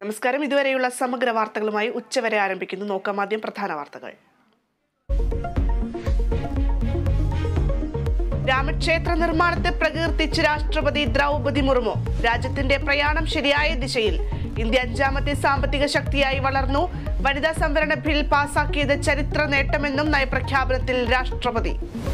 നമസ്കാരം ഇതുവരെയുള്ള സമഗ്ര വാർത്തകളുമായി ഉച്ചവരെ ആരംഭിക്കുന്നു നോക്കാം ആദ്യം പ്രധാന വാർത്തകൾ രാമക്ഷേത്ര നിർമ്മാണത്തെ പ്രകീർത്തിച്ച് രാഷ്ട്രപതി ദ്രൗപതി മുർമു രാജ്യത്തിന്റെ പ്രയാണം ശരിയായ ദിശയിൽ ഇന്ത്യ അഞ്ചാമത്തെ സാമ്പത്തിക ശക്തിയായി വളർന്നു വനിതാ സംവരണ ബിൽ പാസാക്കിയത് ചരിത്ര നേട്ടമെന്നും നയപ്രഖ്യാപനത്തിൽ രാഷ്ട്രപതി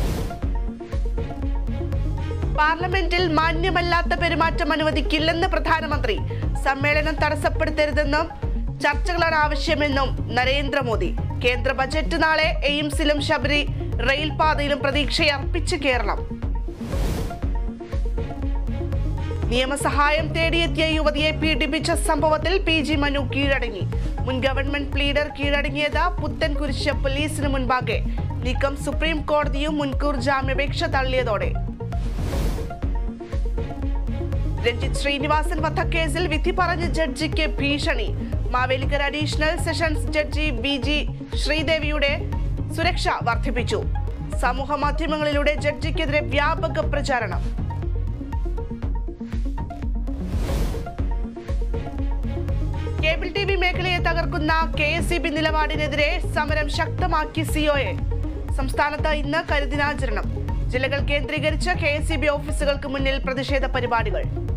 പാർലമെന്റിൽ മാന്യമല്ലാത്ത പെരുമാറ്റം അനുവദിക്കില്ലെന്ന് പ്രധാനമന്ത്രി സമ്മേളനം തടസ്സപ്പെടുത്തരുതെന്നും ചർച്ചകളാണ് ആവശ്യമെന്നും നരേന്ദ്രമോദി കേന്ദ്ര ബജറ്റ് നാളെ എയിംസിലും ശബരി റെയിൽപാതയിലും പ്രതീക്ഷയർപ്പിച്ച് കേരളം നിയമസഹായം തേടിയെത്തിയ യുവതിയെ പീഡിപ്പിച്ച സംഭവത്തിൽ പി ജി മനു കീഴടങ്ങി മുൻ ഗവൺമെന്റ് പ്ലീഡർ കീഴടങ്ങിയത് പുത്തൻകുരിശ് പോലീസിന് മുൻപാകെ നീക്കം സുപ്രീം കോടതിയും മുൻകൂർ ജാമ്യാപേക്ഷ തള്ളിയതോടെ രഞ്ജിത്ത് ശ്രീനിവാസൻ വധക്കേസിൽ വിധി പറഞ്ഞ ജഡ്ജിക്ക് ഭീഷണി Mavelikkara additional sessions judge V G ശ്രീദേവിയുടെ സുരക്ഷ വർദ്ധിപ്പിച്ചു സമൂഹ മാധ്യമങ്ങളിലൂടെ ജഡ്ജിക്കെതിരെ വ്യാപക പ്രചാരണം കേബിൾ ടി വി മേഖലയെ തകർക്കുന്ന കെ എസ് ഇ ബി നിലപാടിനെതിരെ സമരം ശക്തമാക്കി സിഒഎ സംസ്ഥാനത്ത് ഇന്ന് കരുദിനാചരണം ജില്ലകൾ കേന്ദ്രീകരിച്ച് കെ എസ് ഇ ബി ഓഫീസുകൾക്ക് മുന്നിൽ പ്രതിഷേധ പരിപാടികൾ